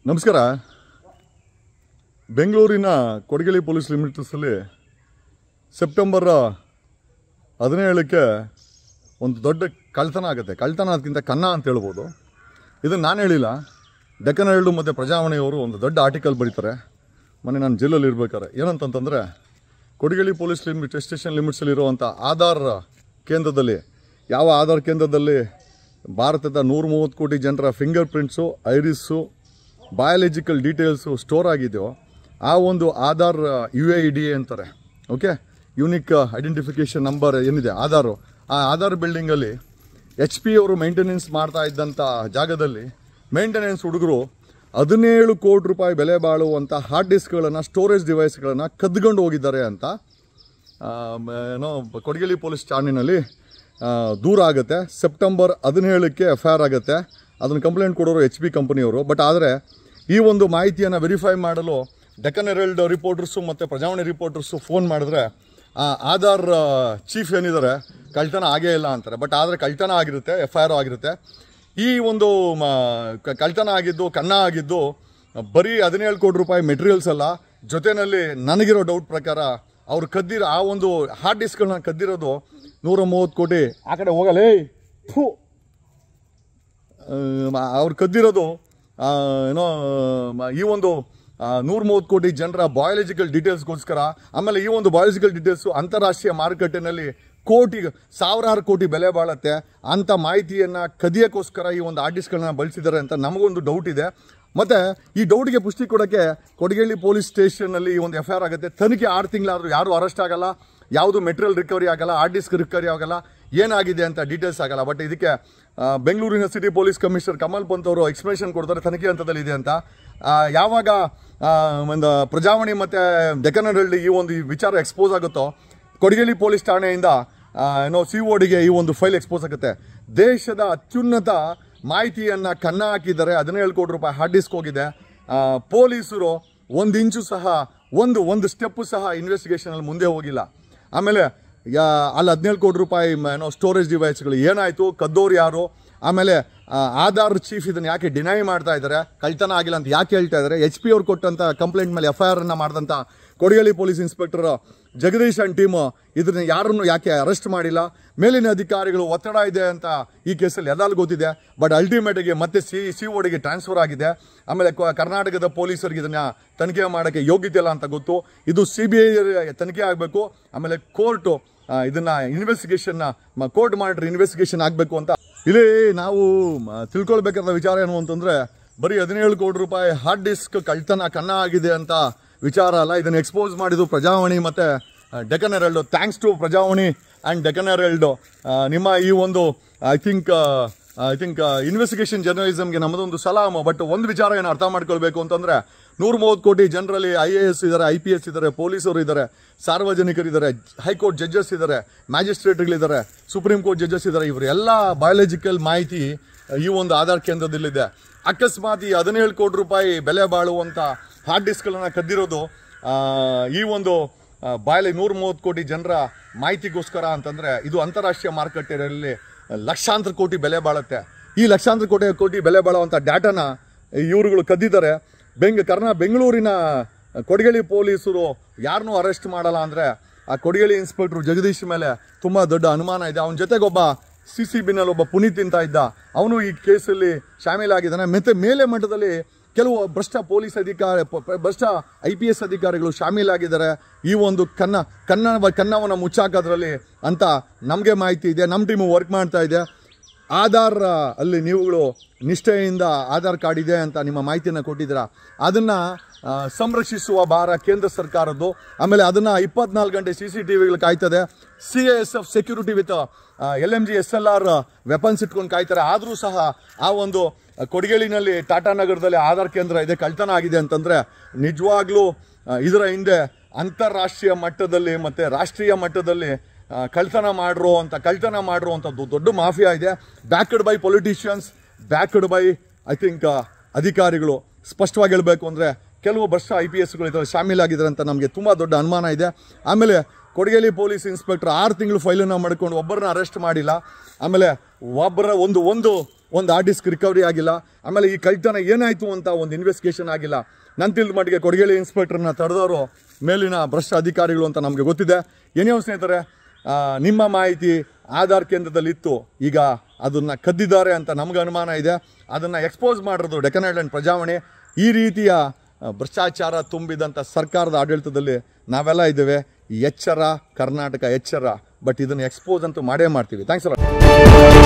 ನಮಸ್ಕಾರ ಬೆಂಗಳೂರಿನ ಕೊಡಗೇಳಿ police ಲಿಮಿಟ್ಸಲ್ಲಿ September ಹದಿನೇಳಕ್ಕೆ ಒಂದು ದೊಡ್ಡ ಕಳ್ತನ ಆಗುತ್ತೆ ಕಳ್ತನ ಅದಕ್ಕಿಂತ ಕನ್ನ ಅಂತ ಹೇಳ್ಬೋದು ಇದನ್ನು ನಾನು ಹೇಳಿಲ್ಲ ಡೆಕ್ಕನ್ ಹೆರಲ್ಡು ಮತ್ತು ಪ್ರಜಾವಾಣಿಯವರು ಒಂದು ದೊಡ್ಡ ಆರ್ಟಿಕಲ್ ಬರೀತಾರೆ ಮೊನ್ನೆ ನಾನು ಜೈಲಲ್ಲಿ ಇರ್ಬೇಕಾರೆ ಏನಂತಂತಂದರೆ ಕೊಡಗೇಳಿ ಪೊಲೀಸ್ ಲಿಮಿಟ್ ಸ್ಟೇಷನ್ ಲಿಮಿಟ್ಸಲ್ಲಿರುವಂಥ ಆಧಾರ್ ಕೇಂದ್ರದಲ್ಲಿ ಯಾವ ಆಧಾರ್ ಕೇಂದ್ರದಲ್ಲಿ ಭಾರತದ ನೂರ ಮೂವತ್ತು ಕೋಟಿ ಜನರ finger prints iris biological details store ಆಗಿದೆಯೋ ಆ ಒಂದು Aadhaar U A E D A ಅಂತಾರೆ ಓಕೆ ಯೂನಿಕ್ ಐಡೆಂಟಿಫಿಕೇಷನ್ ನಂಬರ್ ಏನಿದೆ ಆಧಾರು ಆ ಆಧಾರ್ ಬಿಲ್ಡಿಂಗಲ್ಲಿ ಎಚ್ ಪಿ ಅವರು ಮೇಂಟೆನೆನ್ಸ್ ಮಾಡ್ತಾ ಇದ್ದಂಥ ಜಾಗದಲ್ಲಿ ಮೇಂಟೆನೆನ್ಸ್ ಹುಡುಗರು ಹದಿನೇಳು ಕೋಟಿ ರೂಪಾಯಿ ಬೆಲೆ ಬಾಳುವಂಥ ಹಾರ್ಡ್ ಡಿಸ್ಕ್ಗಳನ್ನು ಸ್ಟೋರೇಜ್ ಡಿವೈಸ್ಗಳನ್ನು ಕದ್ಕೊಂಡು ಹೋಗಿದ್ದಾರೆ ಅಂತ ಆ, ಮ- ಏನೋ ಕೊಡಗೇಳಿ ಪೊಲೀಸ್ ಠಾಣೆಯಲ್ಲಿ ಆ, ದೂರ ಆಗುತ್ತೆ ಸೆಪ್ಟೆಂಬರ್ ಹದಿನೇಳಕ್ಕೆ ಎಫ್ ಐ ಆರ್ ಆಗುತ್ತೆ ಅದನ್ನು ಕಂಪ್ಲೇಂಟ್ ಕೊಡೋರು ಎಚ್ ಬಿ ಕಂಪನಿಯವರು ಬಟ್ ಆದರೆ ಈ ಒಂದು ಮಾಹಿತಿಯನ್ನು ವೆರಿಫೈ ಮಾಡಲು ಡೆಕ್ಕನ್ ಹೆರಲ್ಡ್ ರಿಪೋರ್ಟರ್ಸು ಮತ್ತು ಪ್ರಜಾವಾಣಿ ರಿಪೋರ್ಟರ್ಸು ಫೋನ್ ಮಾಡಿದ್ರೆ ಆ ಆಧಾರ್ ಚೀಫ್ ಏನಿದ್ದಾರೆ ಕಳ್ತನ ಆಗೇ ಇಲ್ಲ ಅಂತಾರೆ ಬಟ್ ಆದರೆ ಕಳ್ತನ ಆಗಿರುತ್ತೆ ಎಫ್ ಐ ಆರ್ ಆಗಿರುತ್ತೆ ಈ ಒಂದು ಮ, ಕ- ಕಳ್ತನ ಆಗಿದ್ದು ಕನ್ನ ಆಗಿದ್ದು ಬರೀ ಹದಿನೇಳು ಕೋಟಿ ರೂಪಾಯಿ ಮೆಟೀರಿಯಲ್ಸ್ ಅಲ್ಲ ಜೊತೆಯಲ್ಲಿ ನನಗಿರೋ ಡೌಟ್ ಪ್ರಕಾರ ಅವ್ರು ಕದ್ದಿರೋ ಆ ಒಂದು ಹಾರ್ಡ್ ಡಿಸ್ಕ್ಗಳನ್ನ ಕದ್ದಿರೋದು ನೂರ ಮೂವತ್ತು ಕೋಟಿ ಆ ಕಡೆ ಹೋಗಲೇ ಫು ಅವ್ರು ಕದ್ದಿರೋದು ಆ, ಏನೋ ಮ- ಈ ಒಂದು ನೂರ ಮೂವತ್ತು ಕೋಟಿ ಜನರ ಬಯಾಲಜಿಕಲ್ ಡೀಟೇಲ್ಸ್ಗೋಸ್ಕರ ಆಮೇಲೆ ಈ ಒಂದು ಬಯಾಲಜಿಕಲ್ ಡೀಟೇಲ್ಸು ಅಂತಾರಾಷ್ಟ್ರೀಯ ಮಾರುಕಟ್ಟೆನಲ್ಲಿ ಕೋಟಿ ಸಾವಿರಾರು ಕೋಟಿ ಬೆಲೆ ಬಾಳತ್ತೆ ಅಂಥ ಮಾಹಿತಿಯನ್ನು ಕದಿಯೋಕ್ಕೋಸ್ಕರ ಈ ಒಂದು ಆರ್ಟಿಸ್ಟ್ಗಳನ್ನ ಬಳಸಿದ್ದಾರೆ ಅಂತ ನಮಗೊಂದು ಡೌಟ್ ಇದೆ ಮತ್ತೆ ಈ ಡೌಟ್ಗೆ ಪುಷ್ಟಿ ಕೊಡೋಕ್ಕೆ ಕೊಡಗೇಳಿ ಪೊಲೀಸ್ ಸ್ಟೇಷನ್ನಲ್ಲಿ ಈ ಒಂದು ಎಫ್ ಐ ಆರ್ ಆಗುತ್ತೆ ತನಿಖೆ ಆರು ತಿಂಗಳಾದರೂ ಯಾರು ಅರೆಸ್ಟ್ ಆಗಲ್ಲ ಯಾವುದು ಮೆಟೀರಿಯಲ್ ರಿಕವರಿ ಆಗಲ್ಲ ಹಾರ್ಡ್ ಡಿಸ್ಕ್ ರಿಕವರಿ ಆಗಲ್ಲ ಏನಾಗಿದೆ ಅಂತ ಡೀಟೇಲ್ಸ್ ಆಗಲ್ಲ ಬಟ್ ಇದಕ್ಕೆ ಆ, ಬೆಂಗಳೂರಿನ city police commissioner Kamal Pant ಅವರು ಎಕ್ಸ್ಪ್ಲನೇಷನ್ ಕೊಡ್ತಾರೆ ತನಿಖೆ ಹಂತದಲ್ಲಿ ಇದೆ ಅಂತ ಆ, ಯಾವಾಗ ಆ, ಒಂದು ಪ್ರಜಾವಾಣಿ ಮತ್ತು ಡೆಕ್ಕನ್ ಹೆರಲ್ಡ್ ಈ ಒಂದು ವಿಚಾರ ಎಕ್ಸ್ಪೋಸ್ ಆಗುತ್ತೋ ಕೊಡಗೇಲಿ ಪೊಲೀಸ್ ಠಾಣೆಯಿಂದ ಆ, ಏನೋ ಸಿ ಓಡಿಗೆ ಈ ಒಂದು ಫೈಲ್ ಎಕ್ಸ್ಪೋಸ್ ಆಗುತ್ತೆ ದೇಶದ ಅತ್ಯುನ್ನತ ಮಾಹಿತಿಯನ್ನ ಕನ್ನ ಹಾಕಿದ್ದಾರೆ ಹದಿನೇಳು ಕೋಟಿ ರೂಪಾಯಿ ಹಾರ್ಡ್ ಡಿಸ್ಕ್ ಹೋಗಿದೆ ಆ, ಪೊಲೀಸರು ಒಂದು ಇಂಚು ಸಹ ಒಂದು ಒಂದು ಸ್ಟೆಪ್ಪು ಸಹ ಇನ್ವೆಸ್ಟಿಗೇಷನ್ ಅಲ್ಲಿ ಮುಂದೆ ಹೋಗಿಲ್ಲ ಆಮೇಲೆ ಯಾ ಅಲ್ಲಿ ಹದಿನೇಳು ಕೋಟಿ ರೂಪಾಯಿ ಮ- ಏನೋ ಸ್ಟೋರೇಜ್ ಡಿವೈಸ್ಗಳು ಏನಾಯಿತು ಕದ್ದೋರು ಯಾರು ಆಮೇಲೆ ಆ, ಆಧಾರ್ ಚೀಫ್ ಇದನ್ನು ಯಾಕೆ ಡಿನೈ ಮಾಡ್ತಾ ಇದ್ದಾರೆ ಕಳ್ತನ ಆಗಿಲ್ಲ ಅಂತ ಯಾಕೆ ಹೇಳ್ತಾ ಇದ್ದಾರೆ ಎಚ್ ಪಿ ಅವ್ರು ಕೊಟ್ಟಂತ ಕಂಪ್ಲೇಂಟ್ ಮೇಲೆ ಎಫ್ ಐ ಆರ್ ಅನ್ನ ಮಾಡಿದಂಥ ಕೊಡಗೇಳಿ police inspector Jagadish and team ಇದನ್ನ ಯಾರನ್ನು ಯಾಕೆ ಅರೆಸ್ಟ್ ಮಾಡಿಲ್ಲ ಮೇಲಿನ ಅಧಿಕಾರಿಗಳು ಒತ್ತಡ ಇದೆ ಅಂತ ಈ ಕೇಸಲ್ಲಿ ಎಲ್ಲಾಲ್ ಗೊತ್ತಿದೆ ಬಟ್ ಅಲ್ಟಿಮೇಟ್ಗೆ ಮತ್ತೆ ಸಿ ಸಿ ಓಡಿಗೆ ಟ್ರಾನ್ಸ್ಫರ್ ಆಗಿದೆ ಆಮೇಲೆ ಕ- ಕರ್ನಾಟಕದ ಪೊಲೀಸರಿಗೆ ಇದನ್ನ ತನಿಖೆ ಮಾಡೋಕ್ಕೆ ಯೋಗ್ಯತೆ ಇಲ್ಲ ಅಂತ ಗೊತ್ತು ಇದು ಸಿ ಬಿ ಐ ತನಿಖೆ ಆಗಬೇಕು ಆಮೇಲೆ ಕೋರ್ಟು ಇದನ್ನ ಇನ್ವೆಸ್ಟಿಗೇಷನ್ ಕೋರ್ಟ್ ಮಾಡಿದ್ರೆ ಇನ್ವೆಸ್ಟಿಗೇಷನ್ ಆಗಬೇಕು ಅಂತ ಇಲ್ಲಿ ನಾವು ಮ, ತಿಳ್ಕೊಳ್ಬೇಕಾದ ವಿಚಾರ ಏನು ಅಂತಂದ್ರೆ ಬರೀ ಹದಿನೇಳು ಕೋಟಿ ರೂಪಾಯಿ ಹಾರ್ಡ್ ಡಿಸ್ಕ್ ಕಳ್ತನ ಕನ್ನ ಆಗಿದೆ ಅಂತ ವಿಚಾರ ಅಲ್ಲ ಇದನ್ನ ಎಕ್ಸ್ಪೋಸ್ ಮಾಡಿದ್ದು ಪ್ರಜಾವಾಣಿ ಮತ್ತೆ Deccan Herald thanks to Prajavani and Deccan Herald ನಿಮ್ಮ ಈ ಒಂದು I think I think investigation ಜರ್ನಲಿಸಮ್ಗೆ ನಮ್ಮದೊಂದು ಸಲಾಮ್ ಬಟ್ ಒಂದು ವಿಚಾರ ಏನು ಅರ್ಥ ಮಾಡ್ಕೊಳ್ಬೇಕು ಅಂತಂದ್ರೆ ನೂರ ಮೂವತ್ತು ಕೋಟಿ ಜನರಲ್ಲಿ ಐ ಎ ಎಸ್ ಇದ್ದಾರೆ ಐ ಪಿ ಎಸ್ ಇದ್ದಾರೆ ಪೊಲೀಸರು ಇದ್ದಾರೆ ಸಾರ್ವಜನಿಕರಿದ್ದಾರೆ ಹೈಕೋರ್ಟ್ ಜಡ್ಜಸ್ ಇದ್ದಾರೆ ಮ್ಯಾಜಿಸ್ಟ್ರೇಟ್ಗಳಿದ್ದಾರೆ ಸುಪ್ರೀಂ ಕೋರ್ಟ್ ಜಡ್ಜಸ್ ಇದ್ದಾರೆ ಇವರೆಲ್ಲ ಬಯಾಲಜಿಕಲ್ ಮಾಹಿತಿ ಈ ಒಂದು ಆಧಾರ್ ಕೇಂದ್ರದಲ್ಲಿದೆ ಅಕಸ್ಮಾತ್ ಈ ಹದಿನೇಳು ಕೋಟಿ ರೂಪಾಯಿ ಬೆಲೆ ಬಾಳುವಂಥ ಹಾರ್ಡ್ ಡಿಸ್ಕ್ಗಳನ್ನ ಕದ್ದಿರೋದು ಆ, ಈ ಒಂದು ಬಾಯಲ್ಲಿ ನೂರ ಮೂವತ್ತು ಕೋಟಿ ಜನರ ಮಾಹಿತಿಗೋಸ್ಕರ ಅಂತಂದ್ರೆ ಇದು ಅಂತಾರಾಷ್ಟ್ರೀಯ ಮಾರುಕಟ್ಟೆಯಲ್ಲಿ ಲಕ್ಷಾಂತರ ಕೋಟಿ ಬೆಲೆ ಬಾಳುತ್ತೆ ಈ ಲಕ್ಷಾಂತರ ಕೋಟಿ ಕೋಟಿ ಬೆಲೆ ಬಾಳುವಂಥ ಡಾಟಾನ ಇವರುಗಳು ಕದ್ದಿದ್ದಾರೆ ಬೆಂಗ್ ಕರ್ನಾ ಬೆಂಗಳೂರಿನ ಕೊಡಗೇಳಿ ಪೊಲೀಸರು ಯಾರನ್ನೂ ಅರೆಸ್ಟ್ ಮಾಡಲ್ಲ ಅಂದ್ರೆ ಆ ಕೊಡಗೇಳಿ ಇನ್ಸ್ಪೆಕ್ಟರ್ ಜಗದೀಶ್ ಮೇಲೆ ತುಂಬಾ ದೊಡ್ಡ ಅನುಮಾನ ಇದೆ ಅವನ ಜೊತೆಗೆ ಒಬ್ಬ ಸಿ ಸಿ ಬಿನಲ್ಲಿ ಒಬ್ಬ ಪುನೀತ್ ಅಂತ ಇದ್ದ ಅವನು ಈ ಕೇಸಲ್ಲಿ ಶಾಮೀಲಾಗಿದ್ದಾನೆ ಮತ್ತೆ ಮೇಲೆ ಮಟ್ಟದಲ್ಲಿ ಕೆಲವು ಭ್ರಷ್ಟ ಪೊಲೀಸ್ ಅಧಿಕಾರಿ ಪ- ಪ- ಭ್ರಷ್ಟ ಐ ಪಿ ಎಸ್ ಅಧಿಕಾರಿಗಳು ಶಾಮೀಲಾಗಿದ್ದಾರೆ ಈ ಒಂದು ಕನ್ನ ಕನ್ನ ಕನ್ನವನ್ನು ಮುಚ್ಚಾಕೋದ್ರಲ್ಲಿ ಅಂತ ನಮಗೆ ಮಾಹಿತಿ ಇದೆ ನಮ್ಮ ಟೀಮು ವರ್ಕ್ ಮಾಡ್ತಾ ಇದೆ ಆಧಾರ್ ಆ, ಅಲ್ಲಿ ನೀವುಗಳು ನಿಷ್ಠೆಯಿಂದ ಆಧಾರ್ ಕಾರ್ಡ್ ಇದೆ ಅಂತ ನಿಮ್ಮ ಮಾಹಿತಿಯನ್ನು ಕೊಟ್ಟಿದ್ದೀರಾ ಅದನ್ನ ಆ, ಸಂರಕ್ಷಿಸುವ ಭಾರ ಕೇಂದ್ರ ಸರ್ಕಾರದ್ದು ಆಮೇಲೆ ಅದನ್ನ ಇಪ್ಪತ್ನಾಲ್ಕು ಗಂಟೆ ಸಿ ಸಿ ಟಿವಿಗಳು ಕಾಯ್ತದೆ C S F security with L M G S L R weapons ಇಟ್ಕೊಂಡು ಕಾಯ್ತಾರೆ ಆದರೂ ಸಹ ಆ ಒಂದು ಕೊಡಗೇಳಿನಲ್ಲಿ ಟಾಟಾ ನಗರದಲ್ಲಿ ಆಧಾರ್ ಕೇಂದ್ರ ಇದೆ ಕಳ್ತನ ಆಗಿದೆ ಅಂತಂದ್ರೆ ನಿಜವಾಗ್ಲೂ ಆ, ಇದರ ಹಿಂದೆ ಅಂತಾರಾಷ್ಟ್ರೀಯ ಮಟ್ಟದಲ್ಲಿ ಮತ್ತೆ ರಾಷ್ಟ್ರೀಯ ಮಟ್ಟದಲ್ಲಿ ಆ, ಕಳ್ತನ ಮಾಡಿರೋ ಅಂತ ಕಳ್ತನ ಮಾಡಿರೋ ಅಂತ ದೊಡ್ಡ ಮಾಫಿಯಾ ಇದೆ backed by politicians backed by I think ಅಧಿಕಾರಿಗಳು ಸ್ಪಷ್ಟವಾಗಿ ಹೇಳಬೇಕು ಅಂದರೆ ಕೆಲವು ವರ್ಷ ಐ ಪಿ ಎಸ್ಗಳು ಇದರಲ್ಲಿ ಶಾಮೀಲಾಗಿದ್ದಾರೆ ಅಂತ ನಮಗೆ ತುಂಬ ದೊಡ್ಡ ಅನುಮಾನ ಇದೆ ಆಮೇಲೆ ಕೊಡಗೇಲಿ ಪೊಲೀಸ್ ಇನ್ಸ್ಪೆಕ್ಟರ್ ಆರು ತಿಂಗಳು ಫೈಲನ್ನು ಮಾಡ್ಕೊಂಡು ಒಬ್ಬರನ್ನ ಅರೆಸ್ಟ್ ಮಾಡಿಲ್ಲ ಆಮೇಲೆ ಒಬ್ಬರ ಒಂದು ಒಂದು ಒಂದು ಹಾರ್ಡ್ ಡಿಸ್ಕ್ ರಿಕವರಿ ಆಗಿಲ್ಲ ಆಮೇಲೆ ಈ ಕಳ್ತನ ಏನಾಯಿತು ಅಂತ ಒಂದು ಇನ್ವೆಸ್ಟಿಗೇಷನ್ ಆಗಿಲ್ಲ ನನ್ನ ತಿಳಿದ ಮಟ್ಟಿಗೆ ಕೊಡಗೇಳಿ ಇನ್ಸ್ಪೆಕ್ಟರ್ನ ತಡೆದವರು ಮೇಲಿನ ಭ್ರಷ್ಟ ಅಧಿಕಾರಿಗಳು ಅಂತ ನಮಗೆ ಗೊತ್ತಿದೆ ಏನೇ ಸ್ನೇಹಿತರೆ ಆ, ನಿಮ್ಮ ಮಾಹಿತಿ ಆಧಾರ್ ಕೇಂದ್ರದಲ್ಲಿ ಇತ್ತು ಈಗ ಅದನ್ನು ಕದ್ದಿದ್ದಾರೆ ಅಂತ ನಮ್ಗೆ ಅನುಮಾನ ಇದೆ ಅದನ್ನು ಎಕ್ಸ್ಪೋಸ್ ಮಾಡಿರೋದು ಡೆಕ್ಕನ್ ಐಲ್ಯಾಂಡ್ ಪ್ರಜಾವಾಣಿ ಈ ರೀತಿಯ ಆ, ಭ್ರಷ್ಟಾಚಾರ ತುಂಬಿದಂಥ ಸರ್ಕಾರದ ಆಡಳಿತದಲ್ಲಿ ನಾವೆಲ್ಲ ಇದ್ದೇವೆ ಎಚ್ಚರ ಕರ್ನಾಟಕ ಎಚ್ಚರ ಬಟ್ ಇದನ್ನು ಎಕ್ಸ್ಪೋಸ್ ಅಂತೂ ಮಾಡೇ ಮಾಡ್ತೀವಿ ಥ್ಯಾಂಕ್ಸ್ ಅಲ್ಲ